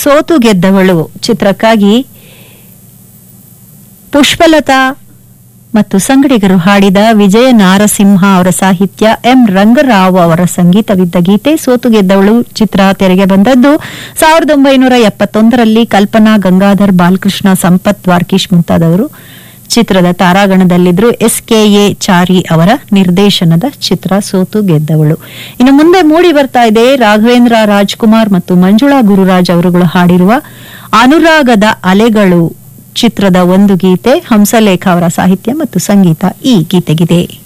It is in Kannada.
ಸೋತು ಗೆದ್ದವಳು ಚಿತ್ರಕ್ಕಾಗಿ ಪುಷ್ಪಲತಾ ಮತ್ತು ಸಂಗಡಿಗರು ಹಾಡಿದ ವಿಜಯ ನಾರಸಿಂಹ ಅವರ ಸಾಹಿತ್ಯ ಎಂ ರಂಗರಾವ್ ಅವರ ಸಂಗೀತವಿದ್ದ ಗೀತೆ ಸೋತು ಗೆದ್ದವಳು ಚಿತ್ರ ತೆರೆಗೆ ಬಂದದ್ದು ಸಾವಿರದ ಒಂಬೈನೂರ ಎಪ್ಪತ್ತೊಂದರಲ್ಲಿ ಕಲ್ಪನಾ ಗಂಗಾಧರ್ ಬಾಲಕೃಷ್ಣ ಸಂಪತ್ ದ್ವಾರ್ಕೀಶ್ ಮುಂತಾದವರು ಚಿತ್ರದ ತಾರಾಗಣದಲ್ಲಿದ್ರು ಎಸ್ ಕೆಎ ಚಾರಿ ಅವರ ನಿರ್ದೇಶನದ ಚಿತ್ರ ಸೋತು ಗೆದ್ದವಳು ಇನ್ನು ಮುಂದೆ ಮೂಡಿ ಬರ್ತಾ ಇದೆ ರಾಘವೇಂದ್ರ ರಾಜ್ಕುಮಾರ್ ಮತ್ತು ಮಂಜುಳಾ ಗುರುರಾಜ್ ಅವರುಗಳು ಹಾಡಿರುವ ಅನುರಾಗದ ಅಲೆಗಳು ಚಿತ್ರದ ಒಂದು ಗೀತೆ ಹಂಸಲೇಖ ಅವರ ಸಾಹಿತ್ಯ ಮತ್ತು ಸಂಗೀತ ಈ ಗೀತೆಗಿದೆ